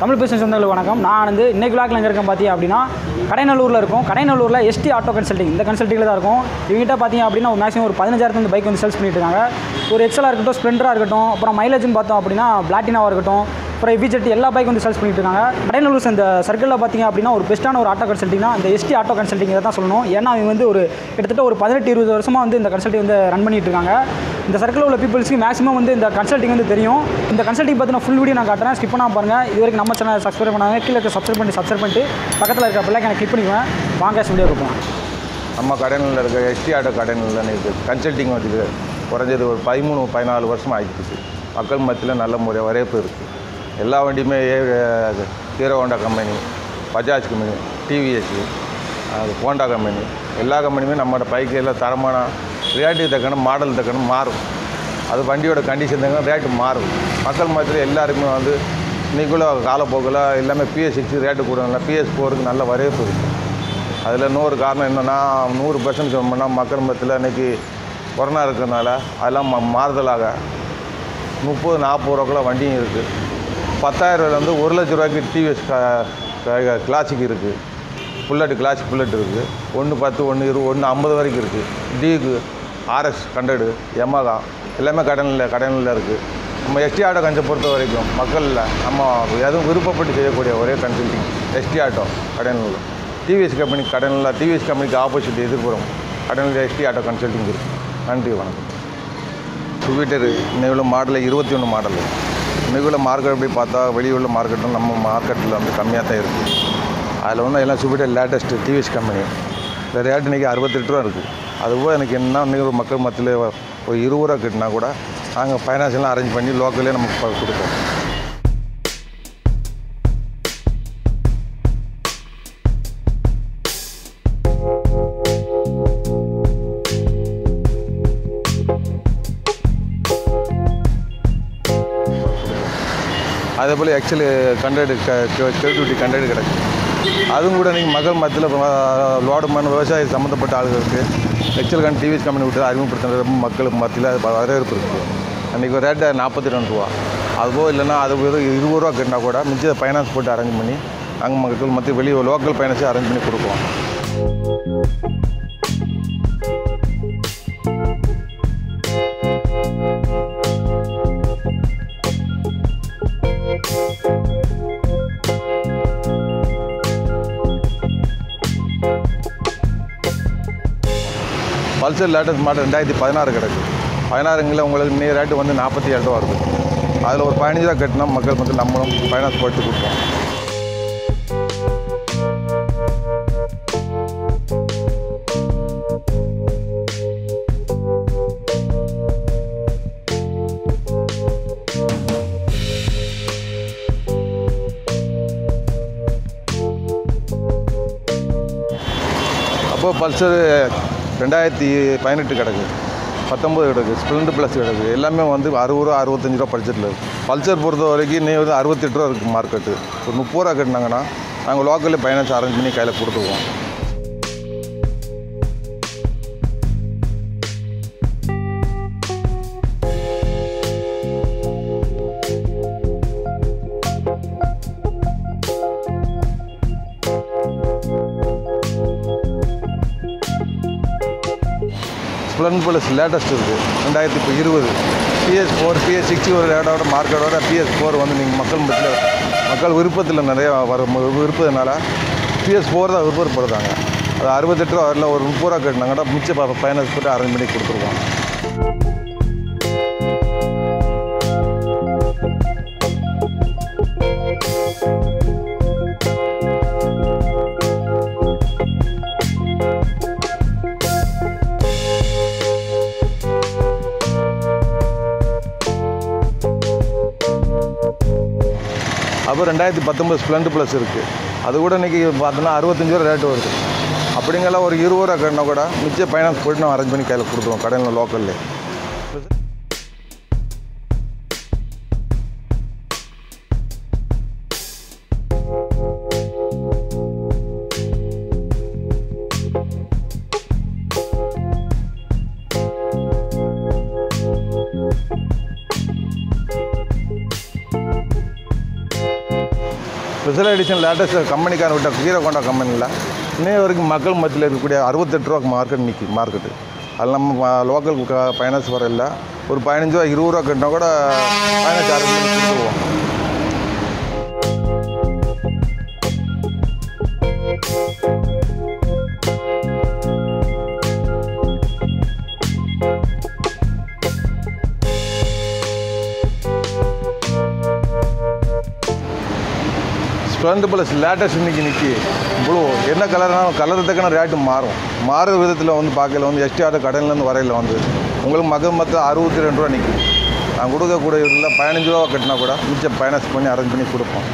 Tamil business சொந்தங்களுக்கு வணக்கம் நான் வந்து இன்னைக்கு விளாக்ல எங்கே இருக்கேன் பார்த்தீங்க அப்படின்னா கடைநல்லூரில் இருக்கும் கடைநல்லூரில் எஸ்டி ஆட்டோ கன்சல்டிங் இந்த கன்சல்ட்டிங்கில் தான் இருக்கும் இவங்ககிட்ட பார்த்தீங்க அப்படின்னா ஒரு மேக்ஸிமம் ஒரு பதினஞ்சாயிரத்து பைக் வந்து சேல்ஸ் பண்ணிட்டு இருக்காங்க ஒரு எக்ஸலாக இருக்கட்டும் ஸ்ப்ளெண்டராக இருக்கட்டும் அப்புறம் மைலேஜ்னு பார்த்தோம் அப்படின்னா பிளாட்டினாவாக இருக்கட்டும் அப்புறம் விஜெட் எல்லா பைக் வந்து சேல்ஸ் பண்ணிட்டு இருக்காங்க கடைநல்லூர் இந்த சர்க்கிளில் பார்த்தீங்க அப்படின்னா ஒரு பெஸ்ட்டான ஒரு ஆட்டோ கன்சல்ட்டிங்னா இந்த எஸ்டி ஆட்டோ கன்சல்ட்டிங் இதை தான் சொல்லணும் ஏன்னா அவங்க வந்து ஒரு கிட்டத்தட்ட ஒரு பதினெட்டு இருபது வருஷமாக வந்து இந்த கன்சல்ட்டிங் வந்து ரன் பண்ணிட்டு இருக்காங்க இந்த சர்க்கிளில் உள்ள பீப்புள்ஸ்க்கு மேக்ஸிமம் வந்து இந்த கன்சல்ட்டிங் வந்து தெரியும் இந்த கன்சல்ட்டிங் பற்றின ஃபுல் வீடியோ நான் காட்டுறேன் ஸ்கிப் பண்ணாம பாருங்கள் இது வரைக்கும் நம்ம சேனல் சப்ஸ்கிரைப் பண்ணாங்க கீழே இருக்க சப்ஸ்கிரைப் பண்ணி சப்ஸ்கிரைப் பண்ணிட்டு பக்கத்தில் இருக்க பிள்ளைக்கு எனக்கு கிளிக் பண்ணிக்குவேன் வாங்க வீடியோ கொடுப்போம் நம்ம கடைநிலையில் இருக்க எஸ்டி ஆட்டோ கடைநிலையில் இருக்குது கன்சல்டிங் வந்து குறைஞ்சது ஒரு பதிமூணு பதினாலு வருஷம் ஆகிடுச்சு மக்கள் மத்தியில் நல்ல முறை வரவேற்பு இருக்குது எல்லா வண்டியுமே ஏ- Hero Honda company Bajaj company TVS அது ஹோண்டா கம்பெனி எல்லா கம்பெனியுமே நம்மளோட பைக்கு எல்லாம் தரமான ரேட்டுக்கு தக்கன மாடல் தக்கன மாறும் அது வண்டியோட கண்டிஷன் தக்கன ரேட்டு மாறும் மக்கள் மத்தியில் எல்லாருமே வந்து இன்றைக்குள்ள காலப்போக்கில் எல்லாமே பிஎஸ் சிக்ஸ் ரேட்டு கூட பிஎஸ் ஃபோருக்கு நல்ல வரவேற்பு இருக்குது அதில் இன்னொரு காரணம் என்னென்னா நூறு பர்சன்ட் சொன்னோம்னா மக்கள் மத்தியில் இன்றைக்கி கொரோனா இருக்கிறதுனால அதெல்லாம் மா மாறுதலாக முப்பது நாற்பது ரூபாக்குள்ள வண்டியும் இருக்குது பத்தாயிரரூவாலேருந்து ஒரு லட்ச ரூபாய்க்கு டிவிஎஸ் கிளாசிக் இருக்குது புல்லட் கிளாசிக் புல்லட் இருக்குது ஒன்று பத்து ஒன்று இரு ஒன்று ஐம்பது வரைக்கும் இருக்குது டிக்கு ஆர்எஸ் ஹண்ட்ரடு எமகா எல்லாமே கடனில் கடனில் இருக்குது நம்ம எஸ்டி ஆட்டோ கஞ்சை பொறுத்த வரைக்கும் மக்களில் நம்ம எதுவும் விருப்பப்பட்டு செய்யக்கூடிய ஒரே கன்சல்டிங் எஸ்டி ஆட்டோ கடனில் டிவிஎஸ் கம்பெனி கடனில் டிவிஎஸ் கம்பெனிக்கு ஆப்போசிட் எதிர்ப்புறம் கடனில் எஸ்டி ஆட்டோ கன்சல்டிங் இருக்குது நன்றி வணக்கம் ட்விட்டர் இன்னைக்குள்ள மாடலில் இருபத்தி ஒன்று மாடல் இன்னைக்குள்ள மார்க்கெட் எப்படி பார்த்தா வெளியுள்ள மார்க்கெட்டும் நம்ம மார்க்கெட்டில் வந்து கம்மியாக தான் இருக்குது அதில் வந்து எல்லாம் சுபிட்டர் லேட்டஸ்ட்டு டிவிஎஸ் கம்பெனி இந்த ரேட் இன்றைக்கி அறுபத்தெட்டு ரூபா இருக்குது அதுபோல் எனக்கு என்ன இன்றைக்கி ஒரு மக்கள் மத்தியில் ஒரு இருபது ரூபா கட்டினா கூட நாங்கள் ஃபைனான்ஸ்லாம் அரேஞ்ச் பண்ணி லோக்கல்லே நமக்கு ப- கொடுப்போம் அதே போல் எக்ஸல் கண்டடு கிரெடிவிட்டி கண்டடு கிடக்கு அதுவும் கூட நீங்கள் மக்கள் மத்தியில் லோடு மண் விவசாய சம்மந்தப்பட்ட ஆளுகளுக்கு எக்ஸல் கன் டிவிஎஸ் கம்பெனி விட்டு அறிமுகப்படுத்துறது ரொம்ப மக்களுக்கு மத்தியில் அது வரவேற்பு இருக்குது அன்றைக்கி ஒரு ரேட்டு நாற்பத்தி ரெண்டு ரூபா அதுபோல் இல்லைன்னா அது வெறும் இருபது ரூபா கட்டினா கூட மிச்சம் ஃபைனான்ஸ் போட்டு அரேஞ்ச் பண்ணி நாங்கள் மக்கள் மத்திய வெளியே லோக்கல் ஃபைனான்ஸே அரேஞ்ச் பண்ணி கொடுப்போம் பல்சர் லேட்டஸ்ட் மாடல் ரெண்டாயிரத்தி பதினாறு கிடக்கு பதினாறுங்களில் உங்களுக்கு நீ ரேட்டு வந்து நாற்பத்தி ஏழு ரூபா இருக்குது அதில் ஒரு பதினஞ்சு ரூபா கட்டினா மக்கள் வந்து நம்மளும் ஃபைனான்ஸ் போட்டு கொடுப்போம் அப்போது பல்சர் ரெண்டாயிரத்தி பதினெட்டு கிடக்கு பத்தொம்பது கிடக்கு ஸ்ப்ளெண்டர் ப்ளஸ் கிடக்கு எல்லாமே வந்து அறுபது ரூபா அறுபத்தஞ்சு ரூபா பட்ஜெட்டில் இருக்குது பல்சர் பொறுத்த வரைக்கும் நீ வந்து அறுபத்தெட்டு ரூபா இருக்குது மார்க்கெட்டு ஒரு முப்பது ரூபா கட்டினாங்கன்னா நாங்கள் லோக்கல்லே ஃபைனான்ஸ் அரேஞ்ச் பண்ணி கையில் கொடுத்துருவோம் ஸ்ப்ளெண்டர் ப்ளஸ் லேட்டஸ்ட் இருக்குது ரெண்டாயிரத்தி இப்போ இருபது பிஎஸ் ஃபோர் பிஎஸ் சிக்ஸ் ஒரு ரேட்டோட மார்க்கெட்டோட பிஎஸ் ஃபோர் வந்து நீங்கள் மக்கள் மத்தியில் மக்கள் விருப்பத்தில் நிறைய வர விருப்பதுனால பிஎஸ் ஃபோர் தான் விருப்பப்படுறாங்க அது அறுபத்தெட்டு ரூபா வரல ஒரு முப்பது ரூபா கட்டினாங்கன்னா மிச்ச ஃபைனான்ஸ் போட்டு அரேஞ்ச் பண்ணி கொடுத்துருவோம் அப்புறம் ரெண்டாயிரத்தி பத்தொம்பது ஸ்ப்ளெண்டர் ப்ளஸ் இருக்குது அது கூட இன்றைக்கி பார்த்தோன்னா அறுபத்தஞ்சு ரூபா ரேட்டு வருது அப்படிங்கெல்லாம் ஒரு இருபது ரூபா கட்டினா கூட மிச்சம் ஃபைனான்ஸ் போட்டு நான் அரேஞ்ச் பண்ணி கையில் கொடுத்துருவோம் கடையில் லோக்கல்லே ஸ்பெஷல் எடிஷன் லேட்டஸ்ட் கம்பெனிக்காரன் விட்ட ஹீரோ கொண்டா கம்பெனியில் இன்னைய வரைக்கும் மக்கள் மத்தியில் இருக்கக்கூடிய அறுபத்தெட்டு ரூபா மார்க்கெட் நிற்கி மார்க்கெட்டு அதில் நம்ம லோக்கல் ஃபைனான்ஸ் வர இல்லை ஒரு பதினஞ்சு ரூபா இருபது ரூபா கட்டினா கூட ஃபைனான்ஸ் சார்ஜ் பண்ணி கொடுத்துருவோம் ஸ்ப்ளெண்டர் ப்ளஸ் லேட்டஸ்ட் இன்னைக்கு நிற்கி ப்ளூ என்ன கலர்னாலும் கலர் தக்கன ரேட்டு மாறும் மாறுற விதத்தில் வந்து பார்க்கல வந்து எஸ்டி ஆட்டோ கடையிலேருந்து வரையில் வந்து உங்களுக்கு மகன் மொத்தம் அறுபத்தி ரெண்டு ரூபா நிற்கும் நான் கொடுக்கக்கூடிய இதில் பதினஞ்சு ரூபா கட்டினா கூட மிச்சம் ஃபைனான்ஸ் பண்ணி அரேஞ்ச் பண்ணி கொடுப்போம்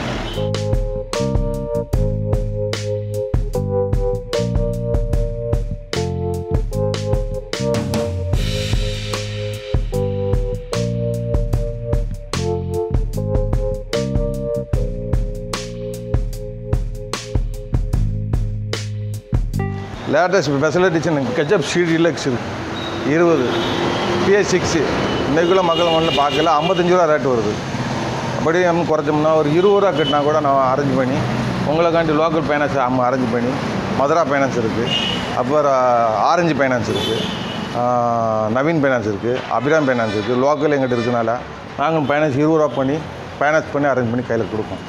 லேட்டஸ்ட் ஃபெசிலிட்டிஸ் கெச்சப் ஷீட் டிலக்ஸ் இருபது பிஎஸ் சிக்ஸு இன்றைக்குள்ள மக்கள் மண்ணில் பார்க்கல ஐம்பத்தஞ்சு ரூபா ரேட் வருது அப்படியே நம்ம குறைச்சோம்னா ஒரு இருபது ரூபா கட்டினா கூட நான் அரேஞ்ச் பண்ணி உங்களுக்காண்டி லோக்கல் ஃபைனான்ஸ் நம்ம அரேஞ்ச் பண்ணி மதுரா ஃபைனான்ஸ் இருக்குது அப்புறம் ஆரஞ்சு ஃபைனான்ஸ் இருக்குது நவீன் ஃபைனான்ஸ் இருக்குது அபிராம் ஃபைனான்ஸ் இருக்குது லோக்கல் எங்கிட்ட இருக்கனால நாங்கள் ஃபைனான்ஸ் இருபது ரூபா பண்ணி ஃபைனான்ஸ் பண்ணி அரேஞ்ச் பண்ணி கையில் கொடுப்போம்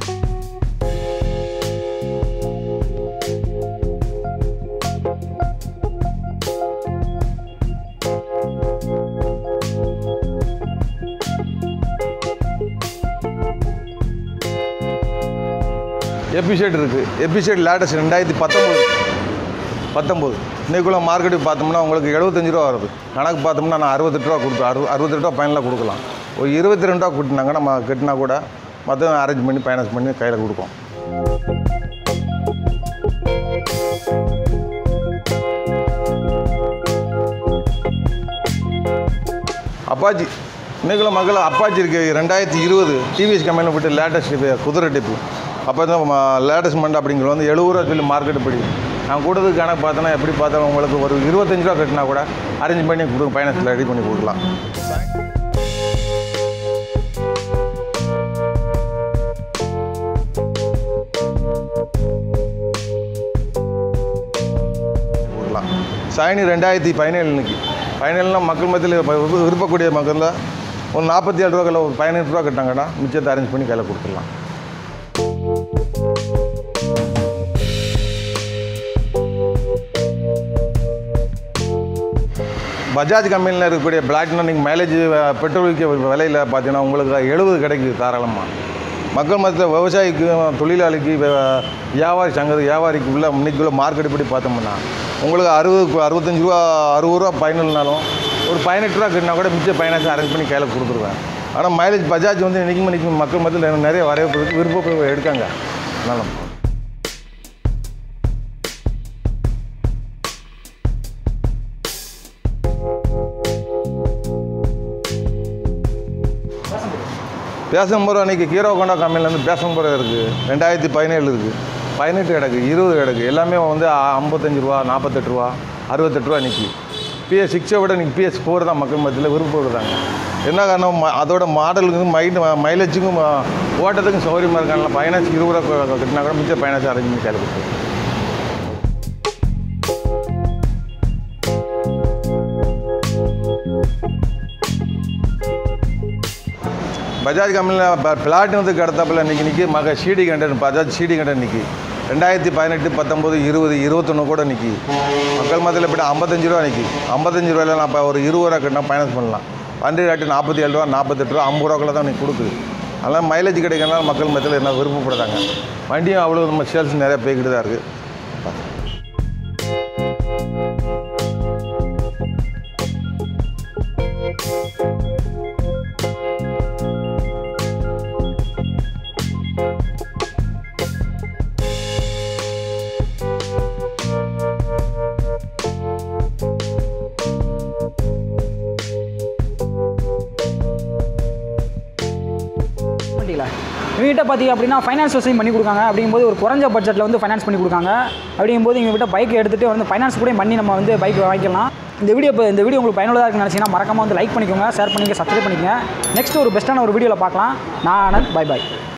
எபிசைட் இருக்குது எபிசைட் லேட்டஸ்ட் ரெண்டாயிரத்தி பத்தொம்போது பத்தொம்போது இன்றைக்குள்ள மார்க்கெட்டுக்கு பார்த்தோம்னா உங்களுக்கு எழுபத்தஞ்சு ரூபா வருது கணக்கு பார்த்தோம்னா நான் அறுபத்தெட்டு ரூபா கொடுப்பேன் அறு அறுபத்தெட்டு ரூபா ஃபைனலாக கொடுக்கலாம் ஒரு இருபத்தி ரெண்டு ரூபா கொடுத்தாங்க நம்ம கட்டினா கூட மற்ற அரேஞ்ச் பண்ணி ஃபைனான்ஸ் பண்ணி கையில் கொடுப்போம் அப்பாச்சி இன்றைக்குள்ள மக்கள் அப்பாச்சி இருக்கு ரெண்டாயிரத்தி இருபது டிவிஎஸ் கம்பெனியில் போட்டு லேட்டஸ்ட் குதிரை டிப்பு அப்போ தான் லேட்டஸ்ட் மண்ட் அப்படிங்கிறது வந்து எழுபது ரூபா சொல்லி மார்க்கெட்டு படி நான் கூடுதல் கணக்கு பார்த்தோன்னா எப்படி பார்த்தாலும் உங்களுக்கு ஒரு இருபத்தஞ்சு ரூபா கட்டினா கூட அரேஞ்ச் பண்ணி கொடுங்க ஃபைனான்ஸில் ரெடி பண்ணி கொடுக்கலாம் கொடுக்கலாம் சைனி ரெண்டாயிரத்தி பதினேழு இன்னைக்கு பதினேழுனா மக்கள் மத்தியில் இப்ப விருப்ப- விருப்பக்கூடிய மக்களில் ஒரு நாற்பத்தி ஏழு ரூபா ஒரு பதினெட்டு ரூபா கட்டாங்கன்னா மிச்சத்தை அரேஞ்ச் பண்ணி கையில் கொடுத்துடலாம் பஜாஜ் கம்பெனியில் இருக்கக்கூடிய பிளாட்டினம் நீங்கள் மைலேஜ் பெட்ரோலுக்கு விலையில் பார்த்தீங்கன்னா உங்களுக்கு எழுபது கிடைக்குது தாராளமாக மக்கள் மத்தியில் விவசாயிக்கு தொழிலாளிக்கு வே- வியாபாரி சங்கத்து வியாபாரிக்கு உள்ள இன்னைக்குள்ள மார்க்கெட் படி பார்த்தோம்னா உங்களுக்கு அறுபது அறுபத்தஞ்சு ரூபா அறுபது ரூபா ஃபைனல்னாலும் ஒரு பதினெட்டு ரூபா கட்டினா கூட மிச்ச ஃபைனான்ஸ் அரேஞ்ச் பண்ணி கையில் கொடுத்துருவேன் ஆனால் மைலேஜ் பஜாஜ் வந்து இன்றைக்கும் இன்றைக்கும் மக்கள் மத்தியில் நிறைய வரவேற்பு இருக்கு, விருப்பம் எடுக்காங்க அதனால பேசம்பரம் அன்றைக்கி ஹீரோ கொண்டா கம்பெனிலேருந்து பேசம்பரம் இருக்குது ரெண்டாயிரத்தி பதினேழு இருக்குது பதினெட்டு கிடக்கு இருபது கிடக்கு எல்லாமே வந்து அ- ஐம்பத்தஞ்சு ரூபா நாற்பத்தெட்டு ரூபா அறுபத்தெட்டு ரூபா நிற்கி பிஎஸ் சிக்ஸை விட இன்றைக்கி பிஎஸ் ஃபோர் தான் மக்கள் மத்தியில் விருப்பப்படுறாங்க என்ன காரணம் ம- அதோட மாடலுக்கும் மைண்ட் மைலேஜுக்கும் ம- ஓட்டத்துக்கும் சௌகரியமாக இருக்காங்க ஃபைனான்ஸ் இருபது ரூபா க- கட்டினா கூட மிச்சம் ஃபைனான்ஸ் அரேஞ்ச் பண்ணி கையில் கொடுத்து பஜாஜ் கம்பெனியில் பிளாட் வந்து கிடத்தாப்புல இன்றைக்கி நிற்கி மக ஷீடி கண்டன் பஜாஜ் ஷீடி கண்டன் நிற்கி ரெண்டாயிரத்தி பதினெட்டு பத்தொம்போது இருபது இருபத்தொன்று கூட நிற்கி மக்கள் மத்தியில் போய்ட்டு ஐம்பத்தஞ்சு ரூபா நிற்கி ஐம்பத்தஞ்சு ரூபாயில நான் இப்போ ஒரு இருபது ரூபா கட்டினா ஃபைனான்ஸ் பண்ணலாம் வண்டி ரேட்டு நாற்பத்தி ஏழு ரூபா நாற்பத்தெட்டு ரூபா ஐம்பது ரூபாக்குள்ள தான் நீ கொடுக்குது அதனால் மைலேஜ் கிடைக்கிறனால மக்கள் மத்தியில் என்ன விருப்பப்படுறாங்க வண்டியும் அவ்வளோ நம்ம சேல்ஸ் நிறையா போய்கிட்டு தான் இருக்குது பண்ணிக்கல இவங்ககிட்ட பார்த்தீங்க அப்படின்னா ஃபைனான்ஸ் வசதியும் பண்ணி கொடுக்காங்க அப்படிங்கும்போது ஒரு குறைஞ்ச பட்ஜெட்டில் வந்து ஃபைனான்ஸ் பண்ணி கொடுக்காங்க அப்படிங்கும்போது இவங்ககிட்ட பைக் எடுத்துகிட்டு வந்து ஃபைனான்ஸ் கூட பண்ணி நம்ம வந்து பைக் வாங்கிக்கலாம் இந்த வீடியோ இப்போ இந்த வீடியோ உங்களுக்கு பயனுள்ளதாக இருக்குன்னு நினச்சிங்கன்னா மறக்காம வந்து லைக் பண்ணிக்கோங்க ஷேர் பண்ணிக்க சப்ஸ்கிரைப் பண்ணிக்கங்க நெக்ஸ்ட் ஒரு பெஸ்ட்டான ஒரு வீடியோவில் பார்க்கலாம் நான் ஆனந்த் பை பை